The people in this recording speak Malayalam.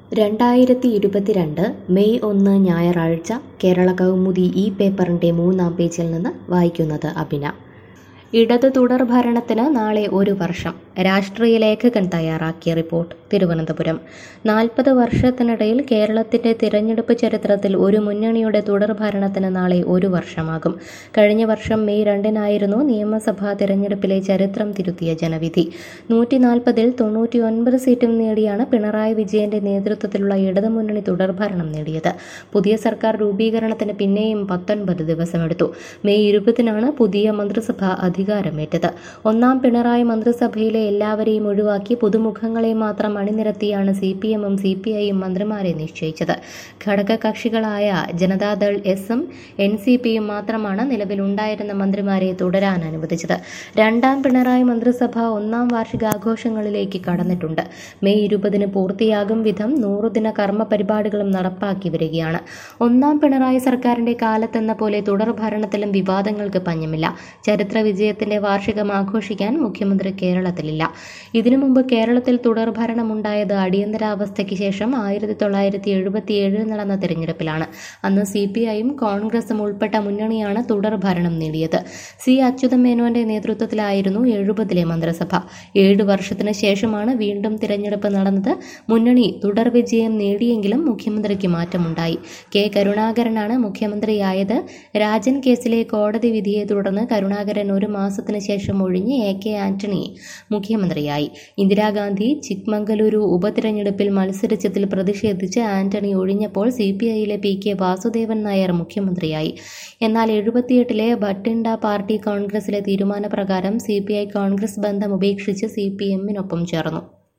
രണ്ടായിരത്തി ഇരുപത്തിരണ്ട് മെയ് ഒന്ന് ഞായറാഴ്ച കേരള കൗമുദി ഈ പേപ്പറിൻ്റെ മൂന്നാം പേജിൽ നിന്ന് വായിക്കുന്നത് അഭിന ഇടത് തുടർ ഭരണത്തിന് നാളെ ഒരു വർഷം രാഷ്ട്രീയ ലേഖകൻ തയ്യാറാക്കിയ റിപ്പോർട്ട് തിരുവനന്തപുരം നാൽപ്പത് വർഷത്തിനിടയിൽ കേരളത്തിന്റെ തിരഞ്ഞെടുപ്പ് ചരിത്രത്തിൽ ഒരു മുന്നണിയുടെ തുടർ ഭരണത്തിന് നാളെ ഒരു വർഷമാകും കഴിഞ്ഞ വർഷം മെയ് രണ്ടിനായിരുന്നു നിയമസഭാ തിരഞ്ഞെടുപ്പിലെ ചരിത്രം തിരുത്തിയ ജനവിധി നൂറ്റി നാൽപ്പതിൽ തൊണ്ണൂറ്റി ഒൻപത് സീറ്റും നേടിയാണ് പിണറായി വിജയന്റെ നേതൃത്വത്തിലുള്ള ഇടതുമുന്നണി തുടർഭരണം നേടിയത് പുതിയ സർക്കാർ രൂപീകരണത്തിന് പിന്നെയും പത്തൊൻപത് ദിവസമെടുത്തു മെയ് ഇരുപതിനാണ് പുതിയ മന്ത്രിസഭ അധികാരമേറ്റത് ഒന്നാം പിണറായി മന്ത്രിസഭയിലെ എല്ലാവരെയും ഒഴിവാക്കി പുതുമുഖങ്ങളെ മാത്രം അണിനിരത്തിയാണ് സി പി എമ്മും സി പി ഐയും മന്ത്രിമാരെ നിശ്ചയിച്ചത് ഘടകകക്ഷികളായ ജനതാദൾ എസും എൻ സി പിയും മാത്രമാണ് നിലവിലുണ്ടായിരുന്ന മന്ത്രിമാരെ തുടരാൻ അനുവദിച്ചത് രണ്ടാം പിണറായി മന്ത്രിസഭ ഒന്നാം വാർഷികാഘോഷങ്ങളിലേക്ക് കടന്നിട്ടുണ്ട് മെയ് ഇരുപതിന് പൂർത്തിയാകും വിധം നൂറുദിന കർമ്മ പരിപാടികളും നടപ്പാക്കി വരികയാണ് ഒന്നാം പിണറായി സർക്കാരിന്റെ കാലത്തെന്ന പോലെ തുടർ ഭരണത്തിലും വിവാദങ്ങൾക്ക് പഞ്ഞമില്ല ചരിത്ര വിജയത്തിന്റെ വാർഷികം ആഘോഷിക്കാൻ മുഖ്യമന്ത്രി കേരളത്തിലില്ല ഇതിനു മുമ്പ് കേരളത്തിൽ തുടർ ഭരണമുണ്ടായത് അടിയന്തരാവസ്ഥയ്ക്ക് ശേഷം ആയിരത്തി തൊള്ളായിരത്തി എഴുപത്തിയേഴിൽ നടന്ന തെരഞ്ഞെടുപ്പിലാണ് അന്ന് സി പി ഐയും കോൺഗ്രസും ഉൾപ്പെട്ട മുന്നണിയാണ് തുടർ ഭരണം നേടിയത് സി അച്യുതൻ മേനോന്റെ നേതൃത്വത്തിലായിരുന്നു എഴുപതിലെ മന്ത്രിസഭ ഏഴു വർഷത്തിന് ശേഷമാണ് വീണ്ടും തിരഞ്ഞെടുപ്പ് നടന്നത് മുന്നണി തുടർ വിജയം നേടിയെങ്കിലും മുഖ്യമന്ത്രിക്ക് മാറ്റമുണ്ടായി കെ കരുണാകരനാണ് മുഖ്യമന്ത്രിയായത് രാജൻ കേസിലെ കോടതി വിധിയെ തുടർന്ന് കരുണാകരൻ ഒരു മാസത്തിന് ശേഷം ഒഴിഞ്ഞ് എ കെ ആന്റണി മുഖ്യമന്ത്രിയായി ഇന്ദിരാഗാന്ധി ചിക്മംഗലൂരു ഉപതിരഞ്ഞെടുപ്പിൽ മത്സരിച്ചതിൽ പ്രതിഷേധിച്ച് ആന്റണി ഒഴിഞ്ഞപ്പോൾ സി പി ഐയിലെ പി കെ വാസുദേവൻ നായർ മുഖ്യമന്ത്രിയായി എന്നാൽ എഴുപത്തിയെട്ടിലെ ഭട്ടിൻഡ പാർട്ടി കോൺഗ്രസിലെ തീരുമാനപ്രകാരം സി പി ഐ കോൺഗ്രസ് ബന്ധം ഉപേക്ഷിച്ച് സി പി എമ്മിനൊപ്പം ചേർന്നു